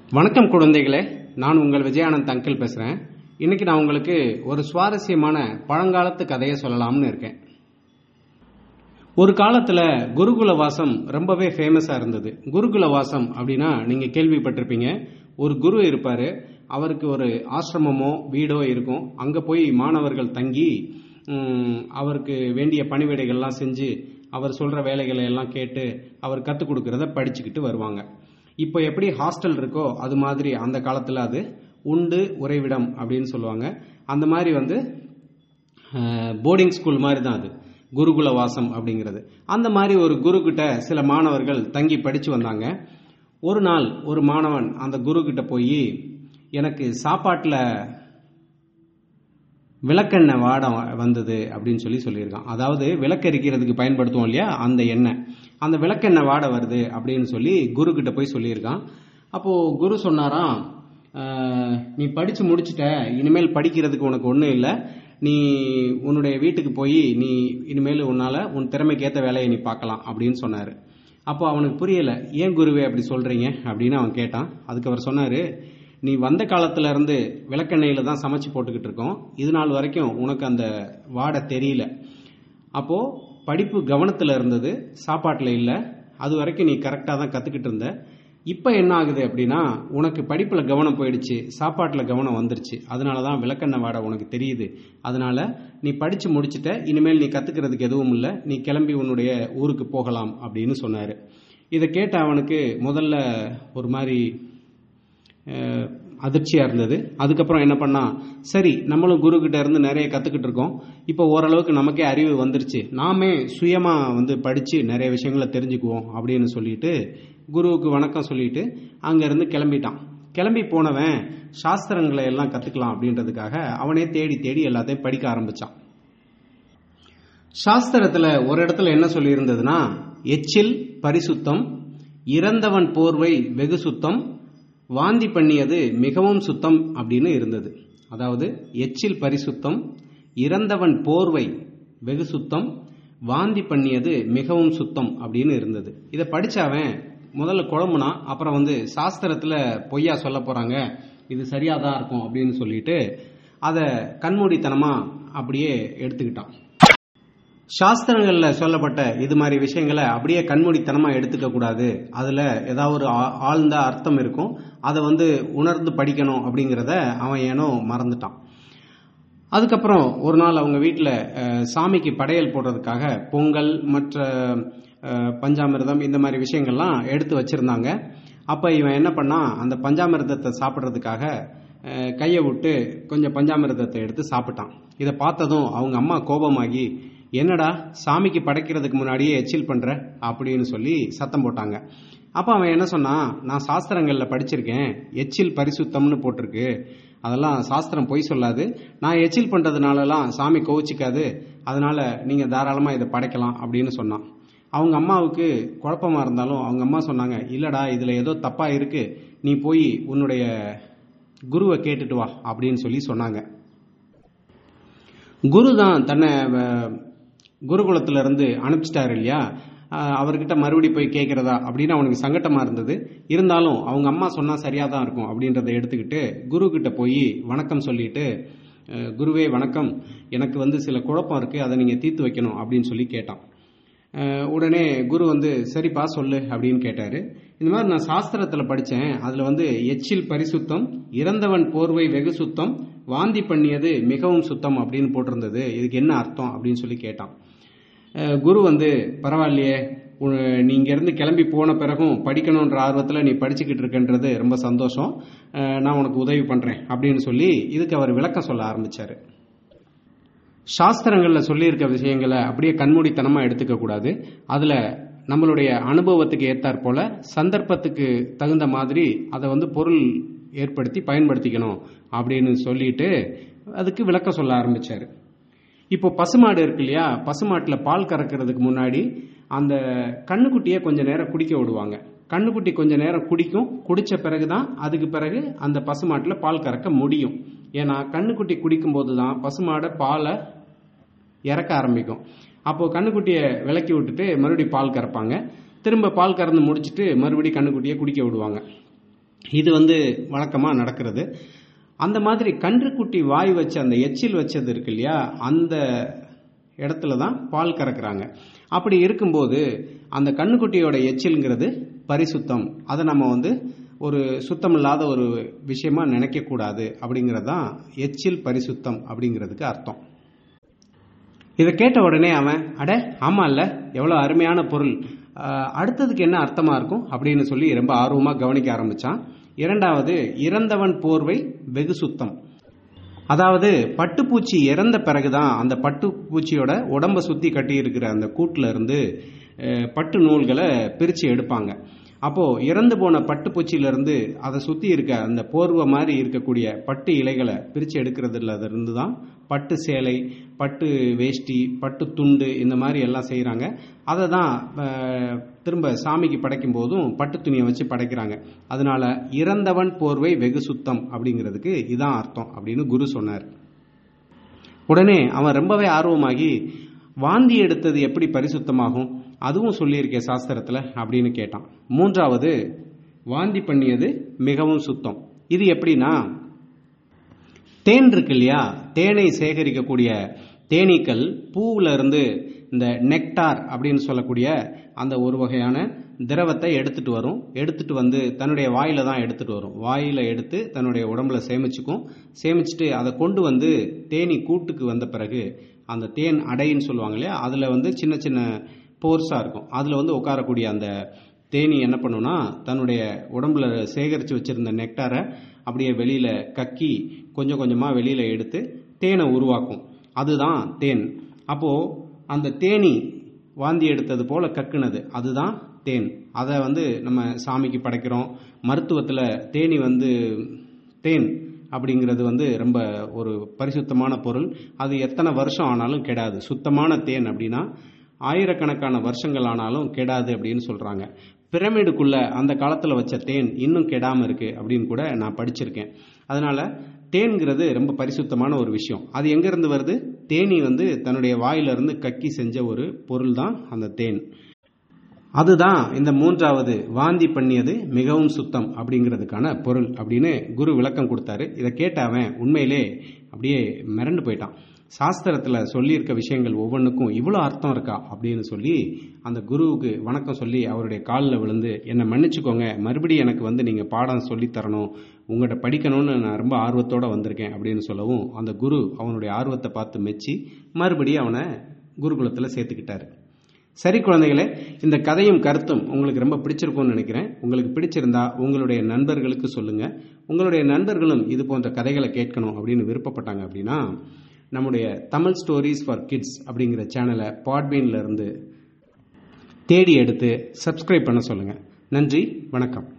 வணக்கம் குழந்தைகளே நான் உங்கள் விஜயானந்த் அங்கிள் பேசுகிறேன் இன்னைக்கு நான் உங்களுக்கு ஒரு சுவாரஸ்யமான பழங்காலத்து கதையை சொல்லலாம்னு இருக்கேன் ஒரு காலத்தில் குருகுல வாசம் ரொம்பவே ஃபேமஸாக இருந்தது குருகுல வாசம் அப்படின்னா நீங்கள் கேள்விப்பட்டிருப்பீங்க ஒரு குரு இருப்பார் அவருக்கு ஒரு ஆசிரமமோ வீடோ இருக்கும் அங்கே போய் மாணவர்கள் தங்கி ம், அவருக்கு வேண்டிய பணிவிடைகள்லாம் செஞ்சு அவர் சொல்கிற வேலைகளை எல்லாம் கேட்டு அவர் கற்றுக் கொடுக்கறத படிச்சுக்கிட்டு வருவாங்க இப்போ எப்படி ஹாஸ்டல் இருக்கோ அது மாதிரி அந்த காலத்தில் அது உண்டு உறைவிடம் அப்படின்னு சொல்லுவாங்க அந்த மாதிரி வந்து போர்டிங் ஸ்கூல் மாதிரி தான் அது குருகுல வாசம் அப்படிங்கிறது அந்த மாதிரி ஒரு குரு கிட்ட சில மாணவர்கள் தங்கி படிச்சு வந்தாங்க ஒரு நாள் ஒரு மாணவன் அந்த குரு கிட்ட போய் எனக்கு சாப்பாட்டில் விளக்கெண்ணெய் வாடம் வந்தது அப்படின்னு சொல்லி சொல்லியிருக்கான் அதாவது விளக்கரிக்கிறதுக்கு பயன்படுத்துவோம் இல்லையா அந்த எண்ணெய் அந்த விளக்கெண்ணெய் வாட வருது அப்படின்னு சொல்லி குரு கிட்ட போய் சொல்லியிருக்கான் அப்போ குரு சொன்னாராம் "ஆஹ், நீ படிச்சு முடிச்சிட்ட இனிமேல் படிக்கிறதுக்கு உனக்கு ஒன்றும் இல்லை நீ உன்னுடைய வீட்டுக்கு போய் நீ இனிமேல் உன்னால உன் திறமைக்கு ஏற்ற வேலையை நீ பார்க்கலாம் அப்படின்னு சொன்னாரு அப்போ அவனுக்கு புரியல ஏன் குருவே அப்படி சொல்றீங்க அப்படின்னு அவன் கேட்டான் அதுக்கு அவர் சொன்னாரு நீ வந்த காலத்துல இருந்து விளக்கெண்ணெயில தான் சமைச்சு போட்டுக்கிட்டு இருக்கோம் இது நாள் வரைக்கும் உனக்கு அந்த வாடை தெரியல அப்போ படிப்பு கவனத்துல இருந்தது சாப்பாட்டுல இல்ல அது வரைக்கும் நீ கரெக்டா தான் கத்துக்கிட்டு இருந்த இப்போ என்ன ஆகுது அப்படின்னா உனக்கு படிப்புல கவனம் போயிடுச்சு சாப்பாட்டுல கவனம் வந்துருச்சு அதனால தான் விளக்கெண்ணெய் வாடை உனக்கு தெரியுது அதனால நீ படிச்சு முடிச்சிட்ட இனிமேல் நீ கத்துக்கிறதுக்கு எதுவும் இல்லை நீ கிளம்பி உன்னுடைய ஊருக்கு போகலாம் அப்படின்னு சொன்னாரு இதை கேட்ட அவனுக்கு முதல்ல ஒரு மாதிரி அஹ், அதிர்ச்சியா இருந்தது அதுக்கப்புறம் என்ன பண்ணா சரி நம்மளும் குரு கிட்ட இருந்து நிறைய கத்துக்கிட்டு இருக்கோம் இப்போ ஓரளவுக்கு நமக்கே அறிவு வந்துருச்சு நாமே சுயமா வந்து படிச்சு நிறைய விஷயங்களை தெரிஞ்சுக்குவோம் அப்படின்னு சொல்லிட்டு குருவுக்கு வணக்கம் சொல்லிட்டு அங்க இருந்து கிளம்பிட்டான் கிளம்பி போனவன் சாஸ்திரங்களை எல்லாம் கத்துக்கலாம் அப்படின்றதுக்காக அவனே தேடி தேடி எல்லாத்தையும் படிக்க ஆரம்பிச்சான் சாஸ்திரத்துல ஒரு இடத்துல என்ன சொல்லி இருந்ததுன்னா எச்சில் பரிசுத்தம் இறந்தவன் போர்வை வெகு சுத்தம் வாந்தி பண்ணியது மிகவும் சுத்தம் அப்படின்னு இருந்தது அதாவது எச்சில் பரிசுத்தம் இறந்தவன் போர்வை வெகு சுத்தம் வாந்தி பண்ணியது மிகவும் சுத்தம் அப்படின்னு இருந்தது இதை படிச்சவன் முதல்ல குழம்புனா அப்புறம் வந்து சாஸ்திரத்துல பொய்யா சொல்ல போறாங்க இது சரியாதான் இருக்கும் அப்படின்னு சொல்லிட்டு அதை கண்மூடித்தனமா அப்படியே எடுத்துக்கிட்டான் சாஸ்திரங்கள்ல சொல்லப்பட்ட இது மாதிரி விஷயங்களை அப்படியே கண்மூடித்தனமா எடுத்துக்க கூடாது அதுல ஏதாவது ஒரு ஆ- ஆழ்ந்த அர்த்தம் இருக்கும் அதை வந்து உணர்ந்து படிக்கணும் அப்படிங்கிறத அவன் ஏனோ மறந்துட்டான் அதுக்கப்புறம் ஒரு நாள் அவங்க வீட்டில் சாமிக்கு படையல் போடுறதுக்காக பொங்கல் மற்ற அஹ், பஞ்சாமிர்தம் இந்த மாதிரி விஷயங்கள்லாம் எடுத்து வச்சிருந்தாங்க அப்போ இவன் என்ன பண்ணான் அந்த பஞ்சாமிர்தத்தை சாப்பிட்றதுக்காக அஹ், கையை விட்டு கொஞ்சம் பஞ்சாமிர்தத்தை எடுத்து சாப்பிட்டான் இதை பார்த்ததும் அவங்க அம்மா கோபமாகி என்னடா சாமிக்கு படைக்கிறதுக்கு முன்னாடியே எச்சில் பண்ற அப்படின்னு சொல்லி சத்தம் போட்டாங்க அப்ப அவன் என்ன சொன்னான் நான் சாஸ்திரங்கள்ல படிச்சிருக்கேன் எச்சில் பரிசுத்தம்னு போட்டிருக்கு அதெல்லாம் சாஸ்திரம் பொய் சொல்லாது நான் எச்சில் பண்றதுனாலலாம் சாமி கோவிச்சிக்காது அதனால நீங்க தாராளமா இதை படைக்கலாம் அப்படின்னு சொன்னான் அவங்க அம்மாவுக்கு குழப்பமா இருந்தாலும் அவங்க அம்மா சொன்னாங்க இல்லடா இதுல ஏதோ தப்பா இருக்கு நீ போய் உன்னுடைய குருவை கேட்டுட்டு வா அப்படின்னு சொல்லி சொன்னாங்க குரு தான் தன்னை அஹ், குருகுலத்துல இருந்து அனுப்பிச்சிட்டாரு இல்லையா அஹ், அவர்கிட்ட மறுபடி போய் கேட்கறதா அப்படின்னு அவனுக்கு சங்கட்டமா இருந்தது இருந்தாலும் அவங்க அம்மா சொன்னா சரியா தான் இருக்கும் அப்படின்றத எடுத்துக்கிட்டு குரு கிட்ட போய் வணக்கம் சொல்லிட்டு அஹ், குருவே வணக்கம் எனக்கு வந்து சில குழப்பம் இருக்கு அதை நீங்க தீர்த்து வைக்கணும் அப்படின்னு சொல்லி கேட்டான் அஹ், உடனே குரு வந்து சரிப்பா சொல்லு அப்படின்னு கேட்டாரு இந்த மாதிரி நான் சாஸ்திரத்துல படிச்சேன் அதுல வந்து எச்சில் பரிசுத்தம் இறந்தவன் போர்வை வெகு சுத்தம் வாந்தி பண்ணியது மிகவும் சுத்தம் அப்படின்னு போட்டிருந்தது இதுக்கு என்ன அர்த்தம் அப்படின்னு சொல்லி கேட்டான் அஹ், குரு வந்து பரவாயில்லையே உ- நீ இங்க இருந்து கிளம்பி போன பிறகும் படிக்கணுன்ற ஆர்வத்துல நீ படிச்சுக்கிட்டு இருக்கன்றது ரொம்ப சந்தோஷம் அஹ், நான் உனக்கு உதவி பண்றேன் அப்படின்னு சொல்லி இதுக்கு அவர் விளக்கம் சொல்ல ஆரம்பிச்சாரு சாஸ்திரங்கள்ல சொல்லியிருக்க விஷயங்களை அப்படியே கண்மூடித்தனமா எடுத்துக்க கூடாது அதுல நம்மளுடைய அனுபவத்துக்கு ஏத்தாற் போல சந்தர்ப்பத்துக்கு தகுந்த மாதிரி அதை வந்து பொருள் ஏற்படுத்தி பயன்படுத்திக்கணும் அப்படின்னு சொல்லிட்டு அதுக்கு விளக்கம் சொல்ல ஆரம்பிச்சாரு இப்போ பசுமாடு இருக்கு இல்லையா பசுமாட்டுல பால் கறக்கிறதுக்கு முன்னாடி அந்த கண்ணுக்குட்டியை கொஞ்ச நேரம் குடிக்க விடுவாங்க கண்ணுக்குட்டி கொஞ்ச நேரம் குடிக்கும் குடிச்ச பிறகுதான் அதுக்கு பிறகு அந்த பசுமாட்டுல பால் கறக்க முடியும் ஏன்னா கண்ணுக்குட்டி குடிக்கும் போது தான் பசுமாடை பாலை இறக்க ஆரம்பிக்கும் அப்போ கண்ணுக்குட்டியை விலக்கி விட்டுட்டு மறுபடியும் பால் கறப்பாங்க திரும்ப பால் கறந்து முடிச்சிட்டு மறுபடியும் கண்ணுக்குட்டியை குடிக்க விடுவாங்க இது வந்து வழக்கமாக நடக்கிறது அந்த மாதிரி கன்றுக்குட்டி வாய் வச்ச அந்த எச்சில் வச்சது இருக்கு இல்லையா அந்த இடத்துல தான் பால் கறக்குறாங்க அப்படி இருக்கும்போது அந்த கண்ணுக்குட்டியோட எச்சில்ங்கிறது பரிசுத்தம் அதை நம்ம வந்து ஒரு சுத்தமில்லாத ஒரு விஷயமா நினைக்கக்கூடாது அப்படிங்கிறது தான் எச்சில் பரிசுத்தம் அப்படிங்கிறதுக்கு அர்த்தம் இதை கேட்ட உடனே அவன் அட ஆமா இல்ல எவ்வளோ அருமையான பொருள் ஆஹ், அடுத்ததுக்கு என்ன அர்த்தமா இருக்கும் அப்படின்னு சொல்லி ரொம்ப ஆர்வமா கவனிக்க ஆரம்பிச்சான் இரண்டாவது இறந்தவன் போர்வை வெகு சுத்தம் அதாவது பட்டுப்பூச்சி இறந்த பிறகுதான் அந்த பட்டுப்பூச்சியோட உடம்ப சுத்தி கட்டி இருக்கிற அந்த கூட்டுல இருந்து அஹ், பட்டு நூல்களை பிரிச்சு எடுப்பாங்க அப்போ இறந்து போன பட்டுப்பூச்சியில இருந்து அதை சுத்தி இருக்க அந்த போர்வை மாதிரி இருக்கக்கூடிய பட்டு இலைகளை பிரிச்சு எடுக்கிறதுல இருந்து தான் பட்டு சேலை பட்டு வேஷ்டி பட்டு துண்டு இந்த மாதிரி எல்லாம் செய்றாங்க அதை தான் அஹ், திரும்ப சாமிக்கு படைக்கும் போதும் பட்டு துணியை வச்சு படைக்கிறாங்க அதனால இறந்தவன் போர்வை வெகு சுத்தம் அப்படிங்கிறதுக்கு இதான் அர்த்தம் அப்படின்னு குரு சொன்னார் உடனே அவன் ரொம்பவே ஆர்வமாகி வாந்தி எடுத்தது எப்படி பரிசுத்தமாகும் அதுவும் சொல்லியிருக்கே சாஸ்திரத்துல அப்படின்னு கேட்டான் மூன்றாவது வாந்தி பண்ணியது மிகவும் சுத்தம் இது எப்படின்னா தேன் இருக்கு இல்லையா தேனை சேகரிக்கக்கூடிய தேனீக்கள் பூவுல இருந்து இந்த நெக்டார் அப்படின்னு சொல்லக்கூடிய அந்த ஒரு வகையான திரவத்தை எடுத்துட்டு வரும் எடுத்துட்டு வந்து தன்னுடைய வாயில தான் எடுத்துட்டு வரும் வாயில எடுத்து தன்னுடைய உடம்புல சேமிச்சுக்கும் சேமிச்சுட்டு அதை கொண்டு வந்து தேனி கூட்டுக்கு வந்த பிறகு அந்த தேன் அடைன்னு சொல்லுவாங்க இல்லையா அதுல வந்து சின்ன சின்ன போர்ஸா இருக்கும் அதுல வந்து உட்காரக்கூடிய அந்த தேனி என்ன பண்ணும்னா தன்னுடைய உடம்புல சேகரித்து வச்சிருந்த நெக்டாரை அப்படியே வெளியில கக்கி கொஞ்சம் கொஞ்சமா வெளியில எடுத்து தேனை உருவாக்கும் அதுதான் தேன் அப்போ அந்த தேனி வாந்தி எடுத்தது போல கக்குனது அதுதான் தேன் அதை வந்து நம்ம சாமிக்கு படைக்கிறோம் மருத்துவத்தில் தேனி வந்து தேன் அப்படிங்கிறது வந்து ரொம்ப ஒரு பரிசுத்தமான பொருள் அது எத்தனை வருஷம் ஆனாலும் கெடாது சுத்தமான தேன் அப்படின்னா ஆயிரக்கணக்கான வருஷங்கள் ஆனாலும் கெடாது அப்படின்னு சொல்றாங்க பிரமிடுக்குள்ள அந்த காலத்துல வச்ச தேன் இன்னும் கெடாம இருக்கு அப்படின்னு கூட நான் படிச்சிருக்கேன் அதனால தேன்கிறது ரொம்ப பரிசுத்தமான ஒரு விஷயம் அது எங்க இருந்து வருது தேனி வந்து தன்னுடைய வாயில இருந்து கக்கி செஞ்ச ஒரு பொருள் தான் அந்த தேன் அதுதான் இந்த மூன்றாவது வாந்தி பண்ணியது மிகவும் சுத்தம் அப்படிங்கிறதுக்கான பொருள் அப்படின்னு குரு விளக்கம் கொடுத்தாரு இதை கேட்ட அவன் உண்மையிலே அப்படியே மிரண்டு போயிட்டான் சாஸ்திரத்துல சொல்லியிருக்க விஷயங்கள் ஒவ்வொன்றுக்கும் இவ்வளோ அர்த்தம் இருக்கா அப்படின்னு சொல்லி அந்த குருவுக்கு வணக்கம் சொல்லி அவருடைய காலில் விழுந்து என்னை மன்னிச்சுக்கோங்க மறுபடியும் எனக்கு வந்து நீங்க பாடம் சொல்லித் தரணும் உங்கள்கிட்ட படிக்கணும்னு நான் ரொம்ப ஆர்வத்தோட வந்திருக்கேன் அப்படின்னு சொல்லவும் அந்த குரு அவனுடைய ஆர்வத்தை பார்த்து மெச்சி மறுபடியும் அவனை குருகுலத்தில் சேர்த்துக்கிட்டாரு சரி குழந்தைகளே இந்த கதையும் கருத்தும் உங்களுக்கு ரொம்ப பிடிச்சிருக்கும்னு நினைக்கிறேன் உங்களுக்கு பிடிச்சிருந்தா உங்களுடைய நண்பர்களுக்கு சொல்லுங்க உங்களுடைய நண்பர்களும் இது போன்ற கதைகளை கேட்கணும் அப்படின்னு விருப்பப்பட்டாங்க அப்படின்னா நம்முடைய தமிழ் ஸ்டோரிஸ் ஃபார் கிட்ஸ் அப்படிங்கிற சேனலை பாட்பீன்ல இருந்து தேடி எடுத்து சப்ஸ்கிரைப் பண்ண சொல்லுங்க நன்றி வணக்கம்